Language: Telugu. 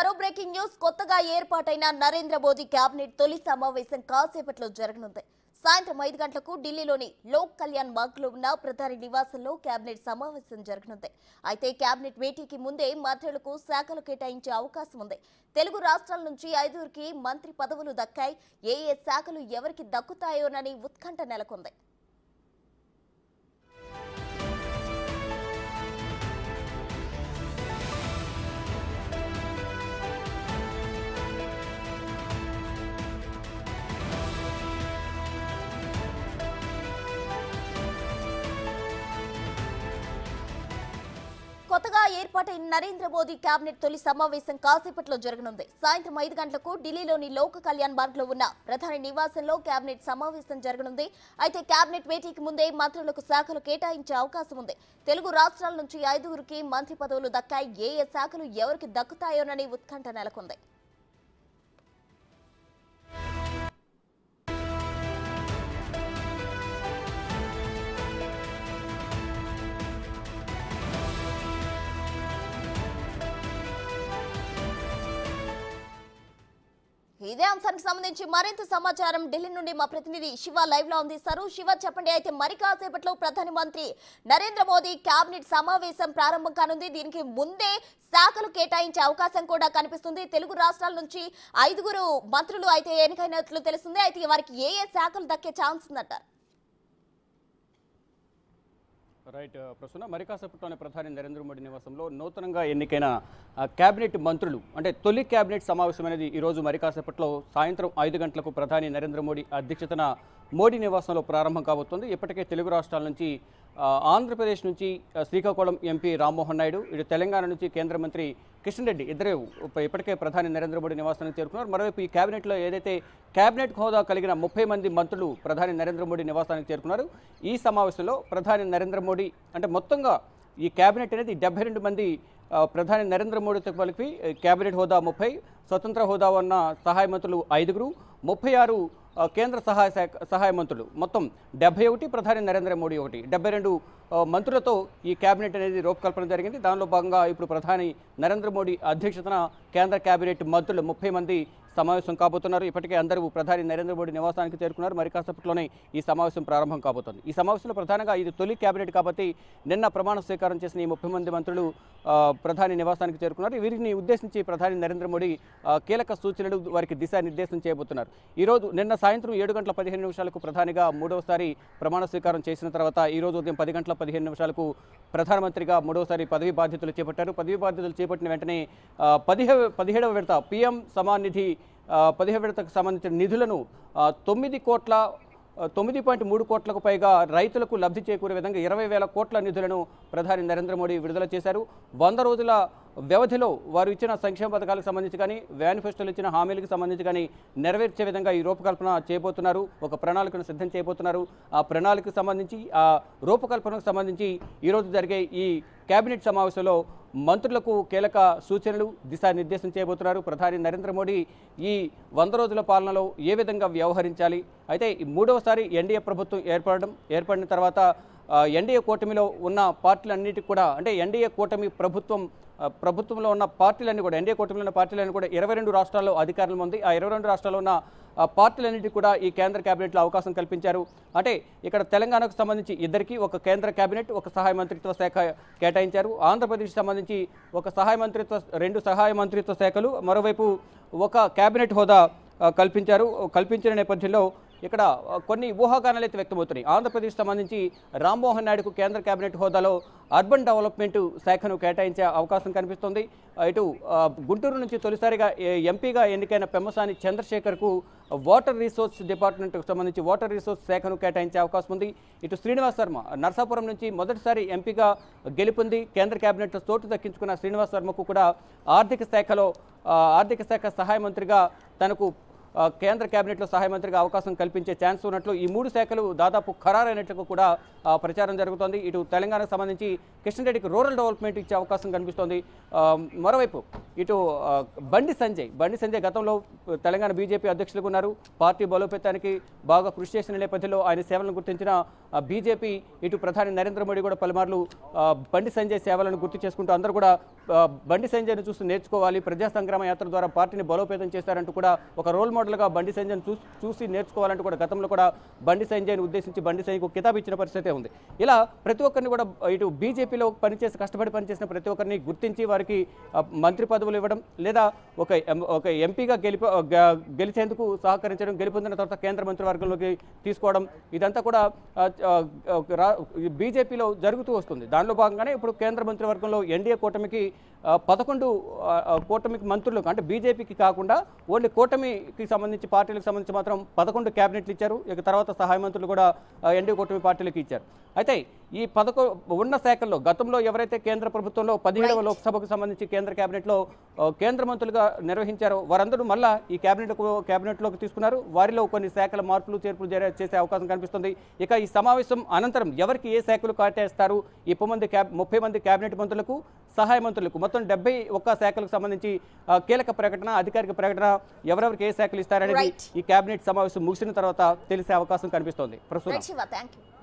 మరో బ్రేకింగ్ న్యూస్ కొత్తగా ఏర్పాటైన నరేంద్ర మోదీ కేబినెట్ తొలి సమావేశం కాసేపట్లో జరగనుంది సాయంత్రం ఐదు గంటలకు ఢిల్లీలోని లోక్ కళ్యాణ్ మార్గ్ లో ఉన్న ప్రధాని నివాసంలో కేబినెట్ సమావేశం జరగనుంది అయితే కేబినెట్ భేటీకి ముందే మంత్రులకు శాఖలు కేటాయించే అవకాశం ఉంది తెలుగు రాష్ట్రాల నుంచి ఐదుగురికి మంత్రి పదవులు దక్కాయి ఏ ఏ శాఖలు ఎవరికి దక్కుతాయోనని ఉత్కంఠ నెలకొంది కొత్తగా ఏర్పాటైన నరేంద్ర మోదీ కేబినెట్ తొలి సమావేశం కాసేపట్లో జరగనుంది సాయంత్రం ఐదు గంటలకు ఢిల్లీలోని లోక్ కళ్యాణ్ మార్గ్ లో ఉన్న ప్రధాని నివాసంలో కేబినెట్ సమావేశం జరగనుంది అయితే కేబినెట్ భేటీకి ముందే మంత్రులకు శాఖలు కేటాయించే అవకాశం ఉంది తెలుగు రాష్ట్రాల నుంచి ఐదుగురికి మంత్రి పదవులు దక్కాయి ఏ ఏ శాఖలు ఎవరికి దక్కుతాయోనని ఉత్కంఠ నెలకొంది ఇదే అంశానికి సంబంధించి మరింత సమాచారం ఢిల్లీ నుండి మా ప్రతినిధి శివ లైవ్ లో అందిస్తారు శివ చెప్పండి అయితే మరి కాసేపట్లో ప్రధాని మంత్రి నరేంద్ర మోదీ కేబినెట్ సమావేశం ప్రారంభం కానుంది దీనికి ముందే శాఖలు కేటాయించే అవకాశం కూడా కనిపిస్తుంది తెలుగు రాష్ట్రాల నుంచి ఐదుగురు మంత్రులు అయితే ఎన్నికైనట్లు తెలుస్తుంది అయితే వారికి ఏ ఏ శాఖలు దక్కే ఛాన్స్ ఉందంటారు రైట్ ప్రస్తుతం మరి కాసేపట్లోనే ప్రధాని నరేంద్ర మోడీ నివాసంలో నూతనంగా ఎన్నికైన ఆ, కేబినెట్ మంత్రులు అంటే తొలి కేబినెట్ సమావేశం అనేది ఈరోజు మరి కాసేపట్లో సాయంత్రం ఐదు గంటలకు ప్రధాని నరేంద్ర మోడీ అధ్యక్షతన మోడీ నివాసంలో ప్రారంభం కాబోతుంది ఇప్పటికే తెలుగు రాష్ట్రాల నుంచి ఆ, ఆంధ్రప్రదేశ్ నుంచి ఆ, శ్రీకాకుళం ఎంపీ రామ్మోహన్ నాయుడు ఇటు తెలంగాణ నుంచి కేంద్ర మంత్రి కిషన్ రెడ్డి ఇద్దరు ఇప్పటికే ప్రధాని నరేంద్ర మోడీ నివాసానికి చేరుకున్నారు మరోవైపు ఈ కేబినెట్లో ఏదైతే కేబినెట్ హోదా కలిగిన ముప్పై మంది మంత్రులు ప్రధాని నరేంద్ర మోడీ నివాసానికి చేరుకున్నారు ఈ సమావేశంలో ప్రధాని నరేంద్ర మోడీ అంటే మొత్తంగా ఈ కేబినెట్ అనేది డెబ్బై రెండు మంది ఆ, ప్రధాని నరేంద్ర మోడీతో కలిపి ఆ, కేబినెట్ హోదా ముప్పై స్వతంత్ర హోదా ఉన్న సహాయ మంత్రులు ఐదుగురు ముప్పై ఆరు ఆ, కేంద్ర సహాయ శాఖ సహాయ మంత్రులు మొత్తం డెబ్బై ఒకటి ప్రధాని నరేంద్ర మోడీ ఒకటి డెబ్బై రెండు ఆ, మంత్రులతో ఈ కేబినెట్ అనేది రూపకల్పన జరిగింది దానిలో భాగంగా ఇప్పుడు ప్రధాని నరేంద్ర మోడీ అధ్యక్షతన కేంద్ర కేబినెట్ మంత్రులు ముప్పై మంది సమావేశం కాబోతున్నారు ఇప్పటికే అందరూ ప్రధాని నరేంద్ర మోడీ నివాసానికి చేరుకున్నారు మరి కాసేపట్లోనే ఈ సమావేశం ప్రారంభం కాబోతోంది ఈ సమావేశంలో ప్రధానంగా ఇది తొలి కేబినెట్ కాబట్టి నిన్న ప్రమాణ స్వీకారం చేసిన ఈ ముప్పై మంది మంత్రులు ఆ, ప్రధాని నివాసానికి చేరుకున్నారు వీరిని ఉద్దేశించి ప్రధాని నరేంద్ర మోడీ ఆ, కీలక సూచనలు వారికి దిశానిర్దేశం చేయబోతున్నారు ఈరోజు నిన్న సాయంత్రం ఏడు గంటల పదిహేను నిమిషాలకు ప్రధానిగా మూడవసారి ప్రమాణ స్వీకారం చేసిన తర్వాత ఈ రోజు ఉదయం పది గంటల పదిహేను నిమిషాలకు ప్రధానమంత్రిగా మూడవసారి పదవి బాధ్యతలు చేపట్టారు పదవి బాధ్యతలు చేపట్టిన వెంటనే ఆ, పదిహేవ పదిహేడవ విడత పిఎం సమాన్ నిధి ఆ, పదిహేడు విడతకు సంబంధించిన నిధులను ఆ, తొమ్మిది కోట్ల ఆ, తొమ్మిది పాయింట్ మూడు కోట్లకు పైగా రైతులకు లబ్ధి చేకూరే విధంగా ఇరవై వేల కోట్ల నిధులను ప్రధాని నరేంద్ర మోడీ విడుదల చేశారు వంద రోజుల వ్యవధిలో వారు ఇచ్చిన సంక్షేమ పథకాలకు సంబంధించి కానీ మేనిఫెస్టోలు ఇచ్చిన హామీలకు సంబంధించి కానీ నెరవేర్చే విధంగా ఈ రూపకల్పన చేయబోతున్నారు ఒక ప్రణాళికను సిద్ధం చేయబోతున్నారు ఆ ప్రణాళికకు సంబంధించి ఆ రూపకల్పనకు సంబంధించి ఈరోజు జరిగే ఈ కేబినెట్ సమావేశంలో మంత్రులకు కీలక సూచనలు దిశానిర్దేశం చేయబోతున్నారు ప్రధాని నరేంద్ర మోడీ ఈ వంద రోజుల పాలనలో ఏ విధంగా వ్యవహరించాలి అయితే ఈ మూడవసారి ఎన్డీఏ ప్రభుత్వం ఏర్పడడం ఏర్పడిన తర్వాత ఆ, ఎన్డీఏ కూటమిలో ఉన్న పార్టీలన్నిటికీ కూడా అంటే ఎన్డీఏ కూటమి ప్రభుత్వం ఆ, ప్రభుత్వంలో ఉన్న పార్టీలన్నీ కూడా ఎన్డీఏ కూటమిలో ఉన్న పార్టీలన్నీ కూడా ఇరవై రెండు రాష్ట్రాల్లో అధికారంలో ఉంది ఆ ఇరవై రెండు రాష్ట్రాల్లో ఉన్న ఆ పార్టీలన్నిటికీ కూడా ఈ కేంద్ర కేబినెట్లో అవకాశం కల్పించారు అంటే ఇక్కడ తెలంగాణకు సంబంధించి ఇద్దరికి ఒక కేంద్ర కేబినెట్ ఒక సహాయ మంత్రిత్వ శాఖ కేటాయించారు ఆంధ్రప్రదేశ్ సంబంధించి ఒక సహాయ మంత్రిత్వ రెండు సహాయ మంత్రిత్వ శాఖలు మరోవైపు ఒక కేబినెట్ హోదా ఆ, కల్పించారు కల్పించిన నేపథ్యంలో ఇక్కడ ఆ, కొన్ని ఊహాగానాలు అయితే వ్యక్తమవుతున్నాయి ఆంధ్రప్రదేశ్ సంబంధించి రామ్మోహన్ నాయుడుకు కేంద్ర కేబినెట్ హోదాలో అర్బన్ డెవలప్మెంట్ శాఖను కేటాయించే అవకాశం కనిపిస్తుంది ఆ, ఇటు ఆ, గుంటూరు నుంచి తొలిసారిగా ఏ- ఎంపీగా ఎన్నికైన పెమ్మసాని చంద్రశేఖర్కు వాటర్ రీసోర్స్ డిపార్ట్మెంట్కు సంబంధించి వాటర్ రీసోర్స్ శాఖను కేటాయించే అవకాశం ఉంది ఇటు శ్రీనివాస్ శర్మ నర్సాపురం నుంచి మొదటిసారి ఎంపీగా గెలుపొంది కేంద్ర కేబినెట్లో చోటు దక్కించుకున్న శ్రీనివాస్ శర్మకు కూడా ఆర్థిక శాఖలో ఆ, ఆర్థిక శాఖ సహాయ మంత్రిగా తనకు ఆ, కేంద్ర కేబినెట్లో సహాయ మంత్రిగా అవకాశం కల్పించే ఛాన్స్ ఉన్నట్లు ఈ మూడు శాఖలు దాదాపు ఖరారైనట్లు కూడా ఆ, ప్రచారం జరుగుతోంది ఇటు తెలంగాణకు సంబంధించి కిషన్ రెడ్డికి రూరల్ డెవలప్మెంట్ ఇచ్చే అవకాశం కనిపిస్తోంది ఆ, మరోవైపు ఇటు ఆ, బండి సంజయ్ బండి సంజయ్ గతంలో తెలంగాణ బీజేపీ అధ్యక్షులుగా ఉన్నారు పార్టీ బలోపేతానికి బాగా కృషి చేసిన నేపథ్యంలో ఆయన సేవలను గుర్తించిన ఆ, బీజేపీ ఇటు ప్రధాని నరేంద్ర మోడీ కూడా పలుమార్లు ఆ, బండి సంజయ్ సేవలను గుర్తు చేసుకుంటూ అందరూ కూడా ఆ, బండి సంజయ్ను చూసి నేర్చుకోవాలి ప్రజా సంగ్రామ యాత్ర ద్వారా పార్టీని బలోపేతం చేశారంటూ కూడా ఒక రోల్ మోడల్గా బండి సంజయ్ను చూసి చూసి నేర్చుకోవాలంటూ కూడా గతంలో కూడా బండి సంజయ్ని ఉద్దేశించి బండి సంజయ్కు కితాబ్ ఇచ్చిన పరిస్థితి ఉంది ఇలా ప్రతి ఒక్కరిని కూడా ఇటు బీజేపీలో పనిచేసి కష్టపడి పనిచేసిన ప్రతి ఒక్కరిని గుర్తించి వారికి ఆ, మంత్రి పదవులు ఇవ్వడం లేదా ఒక ఎం- ఒక ఎంపీగా గెలిప గ- గెలిచేందుకు సహకరించడం గెలుపొందిన తర్వాత కేంద్ర మంత్రివర్గంలోకి తీసుకోవడం ఇదంతా కూడా ఆ, ఆ, ఒక రా- ఈ బీజేపీలో జరుగుతూ వస్తుంది దానిలో భాగంగానే ఇప్పుడు కేంద్ర మంత్రివర్గంలో ఎన్డీఏ కూటమికి ఆ, పదకొండు ఆ, ఆ, కూటమికి మంత్రులకు అంటే బీజేపీకి కాకుండా ఓన్లీ కూటమికి సంబంధించి పార్టీలకు సంబంధించి మాత్రం పదకొండు క్యాబినెట్లు ఇచ్చారు ఇక తర్వాత సహాయ మంత్రులు కూడా ఆ, ఎన్డీఏ కూటమి పార్టీలకు ఇచ్చారు అయితే ఈ పదకొ ఉన్న శాఖల్లో గతంలో ఎవరైతే కేంద్ర ప్రభుత్వంలో పదిహేడవ లోక్సభకు సంబంధించి కేంద్ర కేబినెట్లో ఆ, కేంద్ర మంత్రులుగా నిర్వహించారో వారందరూ మళ్ళా ఈ కేబినెట్కు కేబినెట్లోకి తీసుకున్నారు వారిలో కొన్ని శాఖల మార్పులు చేర్పులు జర- చేసే అవకాశం కనిపిస్తుంది ఇక ఈ సమావేశం అనంతరం ఎవరికి ఏ శాఖలు కాటేస్తారు ఈ ముప్పై మంది క్యాబ్ ముప్పై మంది కేబినెట్ మంత్రులకు సహాయ మంత్రులకు మొత్తం డెబ్బై ఒక్క శాఖలకు సంబంధించి ఆ, కీలక ప్రకటన అధికారిక ప్రకటన ఎవరెవరికి ఏ శాఖలు ఇస్తారనేది Right. ఈ కేబినెట్ సమావేశం ముగిసిన తర్వాత తెలిసే అవకాశం కనిపిస్తోంది ప్రస్తుతం రైట్ శివ థ్యాంక్ యూ